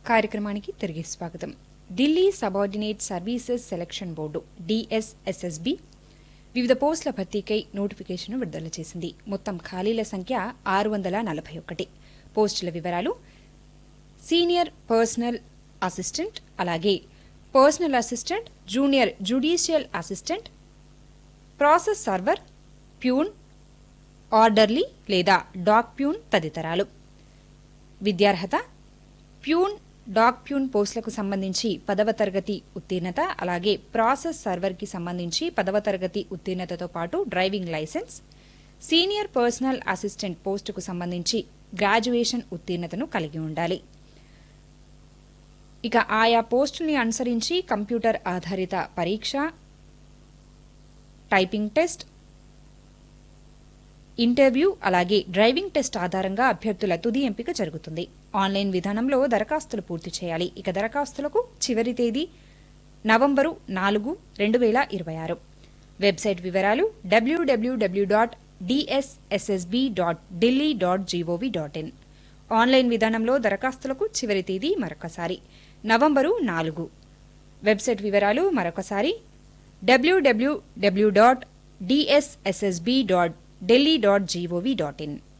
కార్యక్రమానికి తిరిగి స్వాగతం Delhi subordinate services selection board DSSSB వివిధ పోస్టుల భర్తీకై నోటిఫికేషన్ విడుదల చేసింది మొత్తం ఖాళీల సంఖ్య ఆరు వందల నలభై ఒకటి పోస్టుల వివరాలు సీనియర్ పర్సనల్ అసిస్టెంట్ అలాగే personal assistant junior judicial assistant process server peon orderly లేదా డాక్ ప్యూన్ తదితరాలు విద్యార్హత ప్యూన్ డాక్ ప్యూన్ పోస్టులకు సంబంధించి పదవ తరగతి ఉత్తీర్ణత అలాగే ప్రాసెస్ సర్వర్కి సంబంధించి పదవ తరగతి ఉత్తీర్ణతతో పాటు driving licence senior personal assistant పోస్టుకు సంబంధించి గ్రాడ్యుయేషన్ ఉత్తీర్ణతను కలిగి ఉండాలి ఇక ఆయా పోస్టుల్ని అనుసరించి కంప్యూటర్ ఆధారిత పరీక్ష టైపింగ్ టెస్ట్ ఇంటర్వ్యూ అలాగే డ్రైవింగ్ టెస్ట్ ఆధారంగా అభ్యర్థుల తుది ఎంపిక జరుగుతుంది ఆన్లైన్ విధానంలో దరఖాస్తులు పూర్తి చేయాలి ఇక దరఖాస్తులకు చివరి తేదీ నవంబరు నాలుగు రెండు వేల ఇరవై ఆరు వెబ్సైట్ వివరాలు WWW dot DSSSB dot Delhi dot GOV dot in online విధానంలో దరఖాస్తులకు చివరి తేదీ మరొకసారి నవంబరు నాలుగు వెబ్సైట్ వివరాలు మరొకసారి WWW dot DSSSB dot Delhi dot GOV dot in